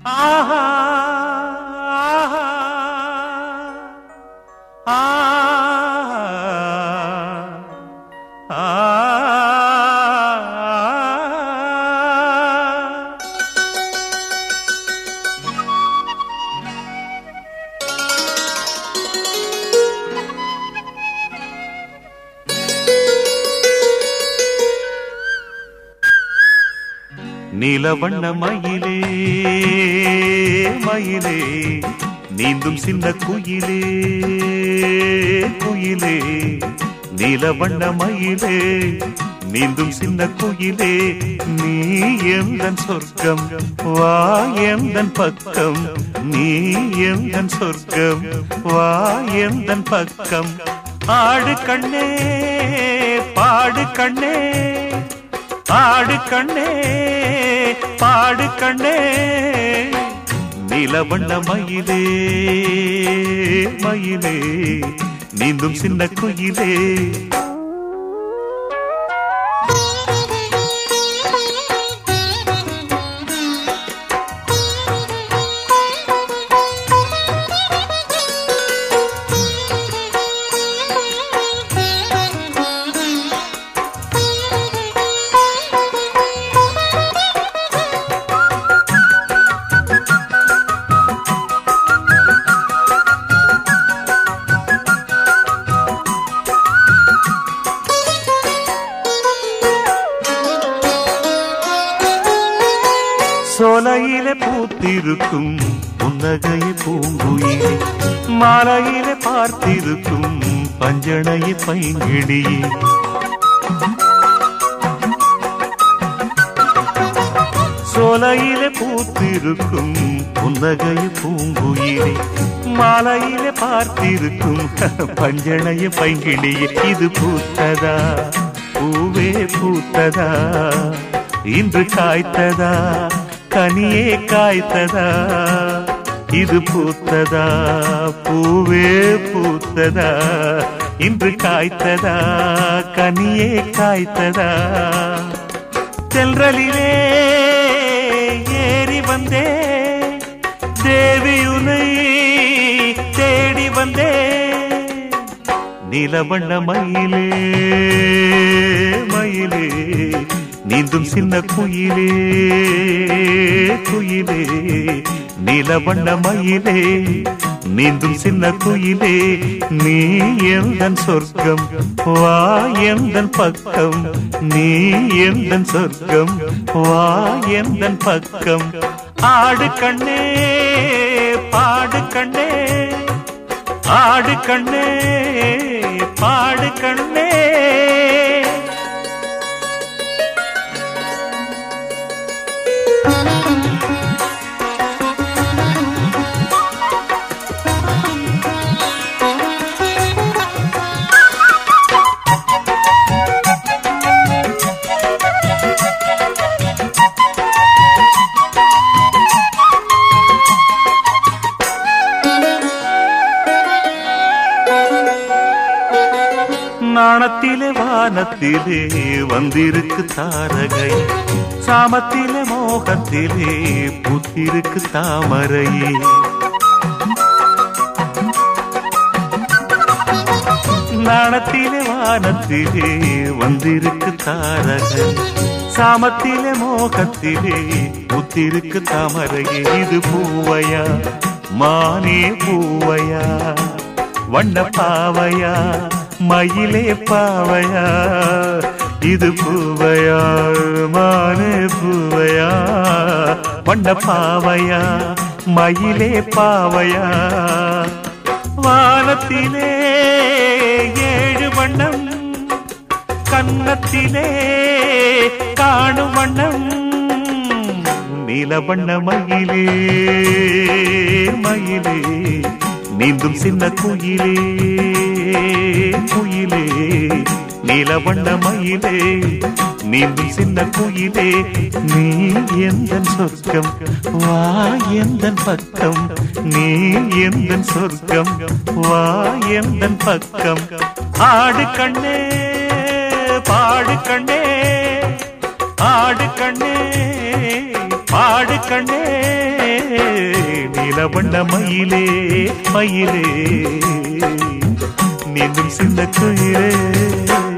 ஆஹா ஆஹா ஆஹா நீலவண்ண மயிலே மயிலே நீந்தும் சின்ன குயிலே குயிலே நீலவண்ண மயிலே நீந்தும் சின்ன குயிலே நீ எந்தன் சொர்க்கம் வா எந்தன் பக்கம் நீ எந்தன் சொர்க்கம் வா எந்தன் பக்கம் ஆடு கண்ணே பாடு கண்ணே ஆடு கண்ணே பாடு கண்ணே நீலவண்ண மயிலே மயிலே நீந்தும் சின்ன குயிலே சோலையிலே பூத்திருக்கும் புன்னகையை பூங்குயிலே மாலையிலே பார்த்திருக்கும் பஞ்சனையை பைங்கிடியே சோலையிலே பூத்திருக்கும் புன்னகையை பூங்குயிலே மாலையிலே பார்த்திருக்கும் பஞ்சனையை பைங்கிடியே இது பூத்ததா பூவே பூத்ததா இன்று காய்த்ததா கனியே காய்த்ததா இது பூத்ததா பூவே பூத்ததா இன்று காய்த்ததா கனியே காய்த்ததா செல்றலிலே ஏறி வந்தே தேவியுனை தேடி வந்தே நிலவண்ண மயிலே மயிலே நீந்தும் சின்ன குயிலே குயிலே நிலவண்ண மயிலே நீந்தும் சின்ன குயிலே நீ எந்தன் சொர்க்கம் வா எந்தன் பக்கம் நீ எந்தன் சொர்க்கம் வா எந்தன் பக்கம் ஆடு கண்ணே பாடு கண்ணே ஆடு கண்ணே பாடு கண்ணே நாணத்திலே வானத்திலே வந்திருக்கு தாரகை சாமத்திலே மோகத்திலே புத்திருக்கு தாமரையே நாணத்திலே வானத்திலே வந்திருக்கு தாரகை சாமத்திலே மோகத்திலே புத்திருக்கு தாமரையே இது பூவையா மானே பூவையா வண்ண பாவையா மயிலே பாவையா இது பூவையா மானே பூவையா வண்ண பாவையா மயிலே பாவையா வானத்திலே ஏழு வண்ணம் கன்னத்திலே காணும் வண்ணம் நீலவண்ண மயிலே மயிலே நீந்தும் சின்ன குயிலே குயிலே நீலவண்ண மயிலே நீந்தும் சின்ன குயிலே நீ எந்தன் சொர்க்கம் வா எந்தன் பக்கம் நீ எந்தன் சொர்க்கம் வா எந்தன் பக்கம் ஆடு கண்ணே பாடு கண்ணே ஆடு கண்ணே பாடு கண்ணே நீலவண்ண மயிலே மயிலே நீந்தும் சின்ன குயிலே